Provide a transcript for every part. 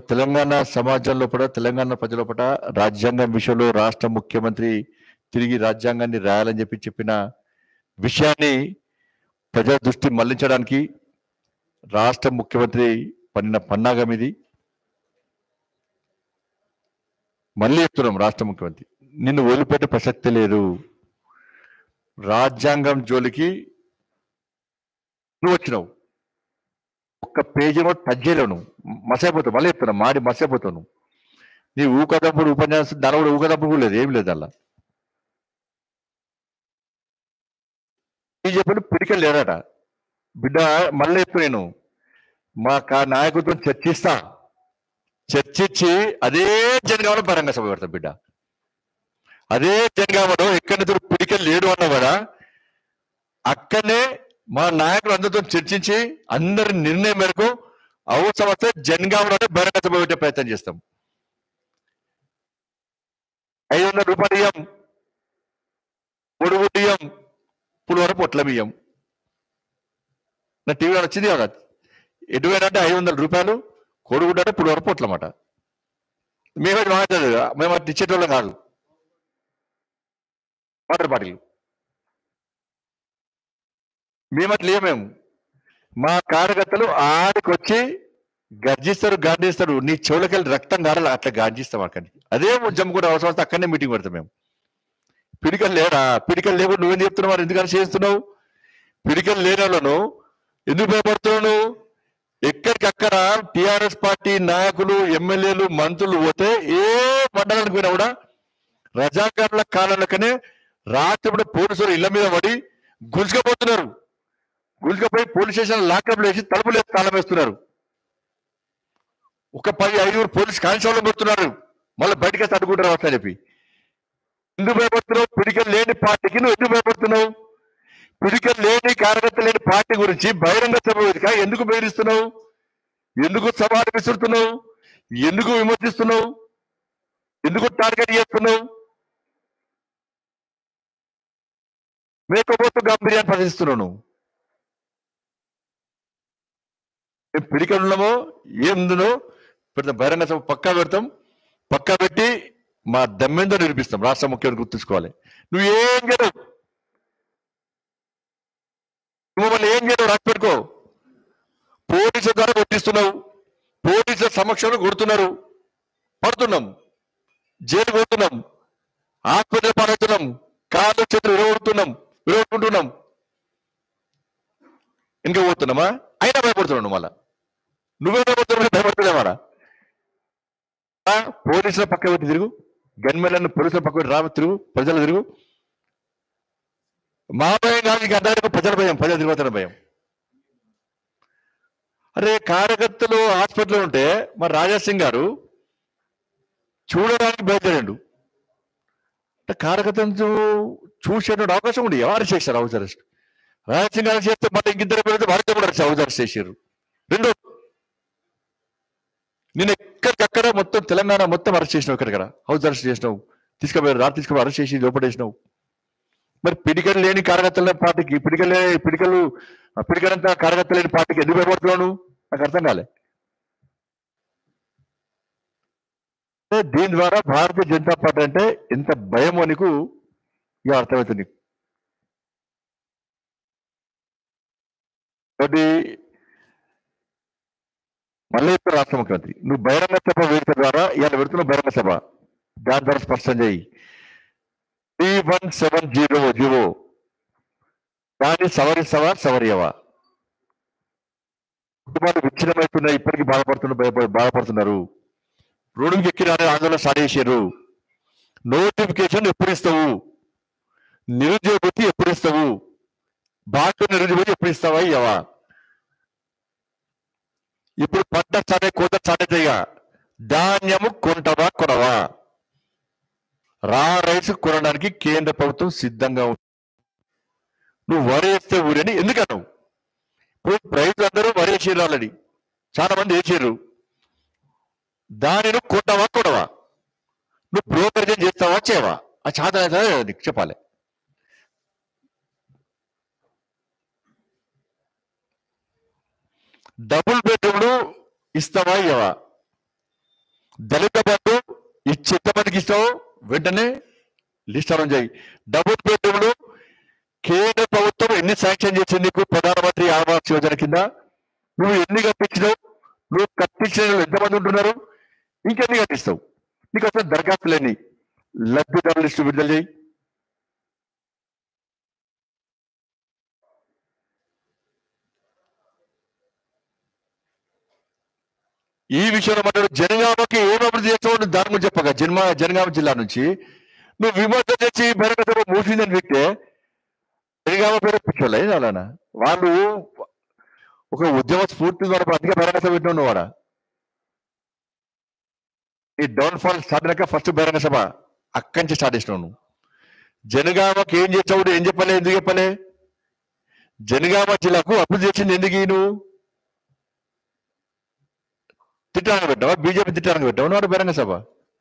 తెలంగాణ సమాజంలో కూడా తెలంగాణ ప్రజల పట రాజ్యాంగం విషయంలో రాష్ట్ర ముఖ్యమంత్రి తిరిగి రాజ్యాంగాన్ని రాయాలని చెప్పి చెప్పిన విషయాన్ని ప్రజల దృష్టి మళ్లించడానికి రాష్ట్ర ముఖ్యమంత్రి పన్నిన పన్నాగం ఇది మళ్ళీ చెప్తున్నాం రాష్ట్ర ముఖ్యమంత్రి నిన్ను వదిలిపెట్టే ప్రసక్తి లేదు రాజ్యాంగం జోలికి నువ్వు వచ్చినావు ఒక్క పేజీ కూడా టచ్ చేయలేవు నువ్వు మసైపోతావు మళ్ళీ చెప్తున్నా మాడి మసైపోతావు నువ్వు నీ ఊకదప్పుడు ఉపన్యాసం దాని కూడా ఊకదప్పుడు కూడా లేదు ఏం లేదు అలా చెప్పండి పిడికలు లేడట బిడ్డ మళ్ళీ చెప్తు నేను మా కా నాయకుడితో చర్చిస్తా చర్చించి అదే జనగామలో పరంగా సభ పెడతా బిడ్డ అదే జనగామలో ఎక్కడి పిడికలు లేడు అన్నా కూడా అక్కడనే మా నాయకులు అందరితో చర్చించి అందరి నిర్ణయం మేరకు అవసరం వస్తే జనగామలోనే బహిరంగ సభ పెట్టే ప్రయత్నం చేస్తాం ఐదు వందల రూపాయలు ఇయ్యం పొడుగు ఇయ్యం పులివర పొట్ల బియ్యం నా టీవీలో వచ్చింది కదా ఎటువైనా అంటే ఐదు వందల రూపాయలు కొడుగుడ్డ అంటే పులివర పొట్లమాట మేము మాట్లాడదు మేము అటు ఇచ్చేటోళ్ళం కాదు వాటర్ బాటిల్ మేము అట్లా లేమేము మా కార్యకర్తలు ఆడికి వచ్చి గర్జిస్తారు గాండిస్తారు నీ చెవులకెళ్ళి రక్తం గారాలి అట్లా గాంజిస్తాం అక్కడికి అదే జమ్ము కూడా అవసరం వస్తే అక్కడనే మీటింగ్ పెడతాం మేము పిడికలు లేరా పిడికలు లేకుండా నువ్వేం చెప్తున్నావు మరి ఎందుకని చేస్తున్నావు పిడికలు లేని వాళ్ళను ఎందుకు భయపడుతున్నావు నువ్వు ఎక్కడికక్కడ టిఆర్ఎస్ పార్టీ నాయకులు ఎమ్మెల్యేలు మంత్రులు పోతే ఏ మండలానికి పోయినా కూడా రజాకారుల కాలంలోకనే రాత్రి కూడా పోలీసులు ఇళ్ల మీద పడి గుంజుకపోతున్నారు గుంజుకపోయి పోలీస్ స్టేషన్ లాకప్ వేసి తలుపులు వేసి తాళం వేస్తున్నారు ఒక పది ఐదుగురు పోలీస్ కానిస్టేబుల్ పెడుతున్నారు మళ్ళీ బయటకి వస్తే అడుగుంటారు వస్తా చెప్పి ఎందుకు భయపడుతున్నావు పిడికలు లేని పార్టీకి నువ్వు ఎందుకు భయపడుతున్నావు పిడికలు లేని కార్యకర్త లేని పార్టీ గురించి బహిరంగ సభ వేదిక ఎందుకు బెదిరిస్తున్నావు ఎందుకు సవాలు విసురుతున్నావు ఎందుకు విమర్శిస్తున్నావు ఎందుకు టార్గెట్ చేస్తున్నావు మేకపోతు గాంభీర్యాన్ని ప్రదర్శిస్తున్నావు నువ్వు మేము పిడికలు ఉన్నామో ఏముందో పెడతాం బహిరంగ సభ పక్కా పెడతాం పక్కా పెట్టి మా దమ్మెందో నిరూపిస్తాం రాష్ట్ర ముఖ్యమంత్రి గుర్తుంచుకోవాలి నువ్వు ఏం చేయవు నువ్వు మళ్ళీ ఏం చేయవు రాసి పెట్టుకో పోలీసుల ద్వారా కొట్టిస్తున్నావు పోలీసుల సమక్షంలో కొడుతున్నారు పడుతున్నాం జైలు కొడుతున్నాం హాస్పిటల్ పడుతున్నాం కాళ్ళు చేతులు విరగొడుతున్నాం విరగొట్టుకుంటున్నాం ఇంకా పోతున్నామా అయినా భయపడుతున్నావు నువ్వు మళ్ళా నువ్వే భయపడుతున్నావు భయపడుతున్నావాడా ఆ, పోలీసుల పక్క పెట్టి తిరుగు గన్మెన్లను పోలీసుల పక్క పెట్టి రా తిరుగు ప్రజలు తిరుగు మా భయం కాదు ఇంకా అందరికీ ప్రజల భయం ప్రజలు తిరుగుతున్న భయం అరే కార్యకర్తలు హాస్పిటల్లో ఉంటే మరి రాజాసింగ్ గారు చూడడానికి బయలుదేరాడు అంటే కార్యకర్తలు చూసేటువంటి అవకాశం ఉంది ఎవరు చేశారు హౌస్ అరెస్ట్ రాజాసింగ్ గారు చేస్తే మళ్ళీ ఇంకిద్దరు పెడితే వారితో కూడా హౌస్ అరెస్ట్ చేశారు రెండో నేను ఎక్కడికక్కడ మొత్తం తెలంగాణ మొత్తం అరెస్ట్ చేసినావు ఎక్కడికక్కడ హౌస్ అరెస్ట్ చేసినావు తీసుకుపోయారు రాత్రి తీసుకుపోయి అరెస్ట్ చేసి లోపడేసినావు మరి పిడికలు లేని కార్యకర్తల పార్టీకి పిడికలు లేని పిడికలు ఆ పిడికలంతా కార్యకర్తలు లేని పార్టీకి ఎందుకు భయపడుతున్నావు నువ్వు? నాకు అర్థం కాలే అంటే దీని ద్వారా భారతీయ జనతా పార్టీ అంటే ఎంత భయమో నీకు ఇక అర్థమవుతుంది నీకు. కాబట్టి మళ్ళీ ఇప్పుడు రాష్ట్ర ముఖ్యమంత్రి నువ్వు బహిరంగ సభ వేదిక ద్వారా ఇవాళ పెడుతున్న బహిరంగ సభ దాని ద్వారా స్పష్టం చేయి three one seven zero zero దాన్ని సవరిస్తావా సవరియవా కుటుంబాలు విచ్ఛిన్నమవుతున్నాయి ఇప్పటికీ బాధపడుతున్న భయప- బాధపడుతున్నారు రోడ్డుకి ఎక్కిన ఆందోళన స్టార్ట్ చేశారు నోటిఫికేషన్ ఎప్పుడు ఇస్తావు నిరుద్యోగ వృత్తి ఎప్పుడు ఇస్తావు బాధ్యత నిరుద్యోగ వృత్తి ఎప్పుడు ఇస్తావా ఇవ్వవా ఇప్పుడు పంట స్టార్ట్ అయ్యి కోత స్టార్ట్ అవుతాయిగా ధాన్యము కొంటవా కొనవా రా రైస్ కొనడానికి కేంద్ర ప్రభుత్వం సిద్ధంగా ఉంది నువ్వు వరి వేస్తే ఊరని ఎందుకన్నావు ఇప్పుడు రైతులు అందరూ వరి వేసారు ఆల్రెడీ చాలా మంది వేసారు దానిని కొంటావా కొనవా నువ్వు బ్రోకరేజ్ చేస్తావా చేయవా ఆ చాలా నీకు చెప్పాలి డబుల్ బెడ్రూమ్లు ఇస్తావా ఇవ్వవా దళిత బంధు ఇచ్చి ఎంతమందికి ఇస్తావో వెంటనే లిస్ట్ అనౌన్స్ చేయి డబుల్ బెడ్రూమ్లు కేంద్ర ప్రభుత్వం ఎన్ని శాంక్షన్ చేసింది నీకు ప్రధానమంత్రి ఆవాస్ యోజన కింద నువ్వు ఎన్ని కట్టించినావు నువ్వు కట్టించిన వాళ్ళు ఎంతమంది ఉంటున్నారు ఇంకెన్ని కట్టిస్తావు నీకు అసలు దరఖాస్తు లేని లబ్ధిదారుల లిస్టు విడుదల చేయి ఈ విషయంలో మనం జనగామకి ఏం అభివృద్ధి చేస్తావు నువ్వు దాని గురించి చెప్పగా జన్మ జనగామ జిల్లా నుంచి నువ్వు విమర్శ చేసి బహిరంగ సభ మూసిందని వ్యక్తే జనగామ పేరు పిచ్చోళ్ళ అలానా వాళ్ళు ఒక ఉద్యమ స్ఫూర్తి ద్వారా అధిక బహిరంగ సభ పెట్టిన వాడా ఈ డౌన్ ఫాల్ స్టార్ట్ అయినాక ఫస్ట్ బహిరంగ సభ అక్కడి నుంచి స్టార్ట్ చేసినావు నువ్వు జనగామకి ఏం చేసావు ఏం చెప్పలే ఎందుకు చెప్పలే జనగామ జిల్లాకు అభివృద్ధి చేసింది ఎందుకు ఈ నువ్వు తిట్టడానికి పెట్టావా బీజేపీ తిట్టడానికి పెట్టావా వాడు బహిరంగ సభ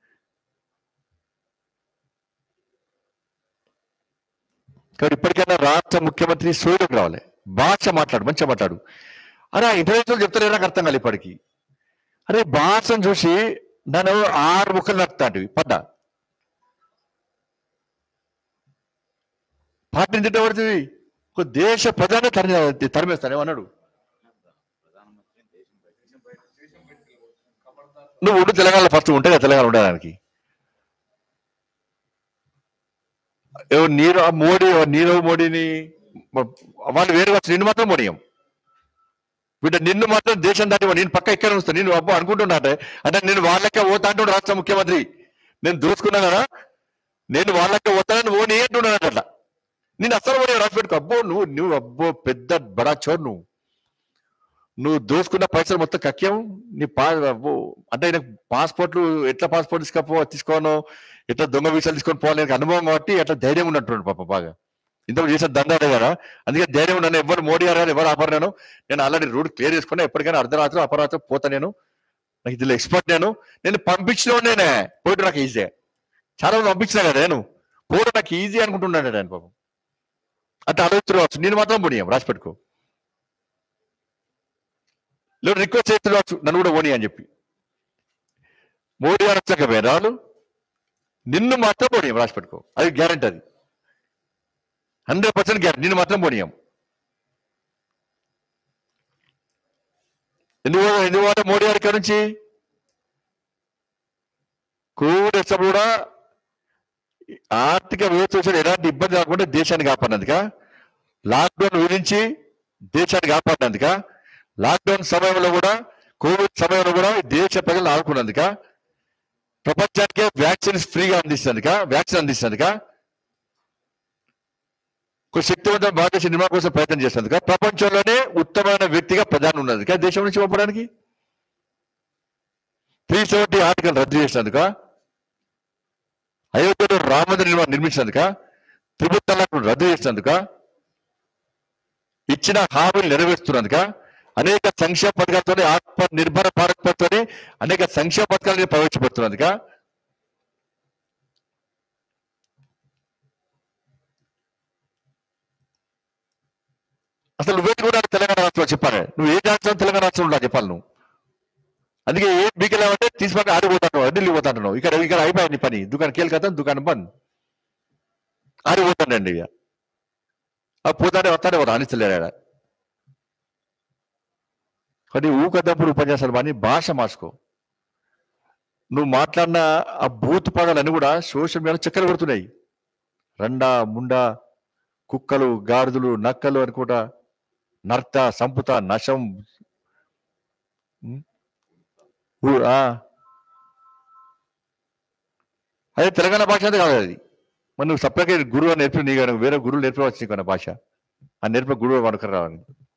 కాబట్టి ఇప్పటికైనా రాష్ట్ర ముఖ్యమంత్రి సోయలోకి రావాలి భాష మాట్లాడు మంచిగా మాట్లాడు అరే ఇంటర్నేషనల్ చెప్తారు నాకు అర్థం కాదు ఇప్పటికి అరే భాషను చూసి నన్ను ఆరు ముక్కలు నడుతాంటివి పడ్డా పార్టీని తిట్టబడుతుంది ఒక దేశ ప్రధాని తరిమి తరిమేస్తాను ఏమన్నాడు నువ్వు ఉండు తెలంగాణలో ఫస్ట్ ఉంటే కదా తెలంగాణ ఉండడానికి ఎవరు నీరు మోడీ నీరవ్ మోడీని మ- వాళ్ళు వేరు వచ్చి నిన్ను మాత్రం మోడీయం వీట నిన్ను మాత్రం దేశం దాటి నేను పక్క ఇక్కడ వస్తాను నేను అబ్బో అనుకుంటున్నాటే అంటే నేను వాళ్ళకే పోతా అంటున్నాడు రాష్ట్ర ముఖ్యమంత్రి నేను దూసుకున్నా కదా నేను వాళ్ళకే పోతానని ఓ నీ అంటున్నాడు అట్లా నేను అసలు ఓడి రాసి పెట్టుకో అబ్బో నువ్వు నువ్వు అబ్బో పెద్ద బడా చోరు నువ్వు నువ్వు దోసుకున్న పైసలు మొత్తం కక్యం నీ పా అబ్బో అంటే ఆయన పాస్పోర్ట్లు ఎట్లా పాస్పోర్ట్ తీసుకపో తీసుకోను ఎట్లా దొంగ వీసాలు తీసుకొని పోవాలి నీకు అనుభవం కాబట్టి అట్లా ధైర్యం ఉన్నట్టు పాప బాగా ఇంతకు చేసిన దండాడే కదా అందుకే ధైర్యం ఉన్నాను ఎవరు మోడీ గారు ఎవరు ఆపరు నేను నేను ఆల్రెడీ రూట్ క్లియర్ చేసుకున్నా ఎప్పటికైనా అర్ధరాత్రి అపరాత్రి పోతా నేను నాకు ఇందులో ఎక్స్పర్ట్ నేను నేను పంపించిన నేనే పోయిట నాకు ఈజీ చాలా మంది పంపించినా కదా నేను పోవడం నాకు ఈజీ అనుకుంటున్నాడు ఆయన పాపం అట్లా అడుగుతున్నారు నేను మాత్రం పోనీయం రాసి పెట్టుకో లేదు రిక్వెస్ట్ చేస్తున్నారు నన్ను కూడా పోనీ అని చెప్పి మోడీ గారు వచ్చాక వేరాలు నిన్ను మాత్రం పోనీయం రాసి పెట్టుకో అది గ్యారంటీ అది హండ్రెడ్ పర్సెంట్ గ్యారంటీ నిన్ను మాత్రం పోనీయం ఎందుకు ఎందుకు పోతా మోడీ గారి ఇక్కడ నుంచి కోవిడ్ వచ్చినప్పుడు కూడా ఆర్థిక వ్యవస్థ వచ్చిన ఎలాంటి ఇబ్బంది కాకుండా దేశాన్ని కాపాడినందుక లాక్డౌన్ విధించి దేశాన్ని కాపాడినందుక లాక్డౌన్ సమయంలో కూడా కోవిడ్ సమయంలో కూడా ఈ దేశ ప్రజలను ఆదుకున్నందుక ప్రపంచానికే వ్యాక్సిన్స్ ఫ్రీగా అందిస్తున్నందుక వ్యాక్సిన్ అందిస్తున్నందుక ఒక శక్తివంతమైన భారతదేశ నిర్మాణం కోసం ప్రయత్నం చేసినందుక ప్రపంచంలోనే ఉత్తమమైన వ్యక్తిగా ప్రధాని ఉన్నందుక దేశం నుంచి పంపడానికి త్రీ సెవెంటీ ఆర్టికల్ రద్దు చేసినందుక అయోధ్యలో రామమందిర నిర్మాణం నిర్మించినందుక త్రిపుల్ తలాక్ రద్దు చేసినందుక ఇచ్చిన హామీలు నెరవేరుస్తున్నందుక అనేక సంక్షేమ పథకాలతో ఆత్మ నిర్భర భారత్ పథకంతో అనేక సంక్షేమ పథకాలను ప్రవేశపెడుతున్నందుక అసలు నువ్వేంటి కూడా తెలంగాణ రాష్ట్రంలో చెప్పాలి నువ్వు ఏ రాష్ట్రం తెలంగాణ రాష్ట్రంలో ఉన్నా చెప్పాలి నువ్వు అందుకే ఏ బీకెళ్ళామంటే తీసుకొని ఆడిపోతాను ఢిల్లీ పోతాను ఇక్కడ ఇక్కడ అయిపోయింది నీ పని దుకాణం కేల్కతాను దుకాణం బంద్ ఆడిపోతానండి ఇక ఆ పోతానే వస్తానే వాడు అనిస్తలేడా కానీ ఊకద్దప్పుడు ఉపన్యాసాలు కానీ భాష మార్చుకో నువ్వు మాట్లాడిన ఆ బూత్ పదాలన్నీ కూడా సోషల్ మీడియాలో చక్కలు కొడుతున్నాయి రండా ముండా కుక్కలు గాడిదలు నక్కలు అనుకుంటా నర్త సంపుత నశం ఉమ్, ఊ- ఆ. అదే తెలంగాణ భాష అంటే కాదు అది మరి నువ్వు సపరేట్గా గురువు అని నేర్పి నీకు వేరే గురువు నేర్పవచ్చు నీకు అన్న భాష ఆ నేర్పే గురువు అనుకుని రావాలి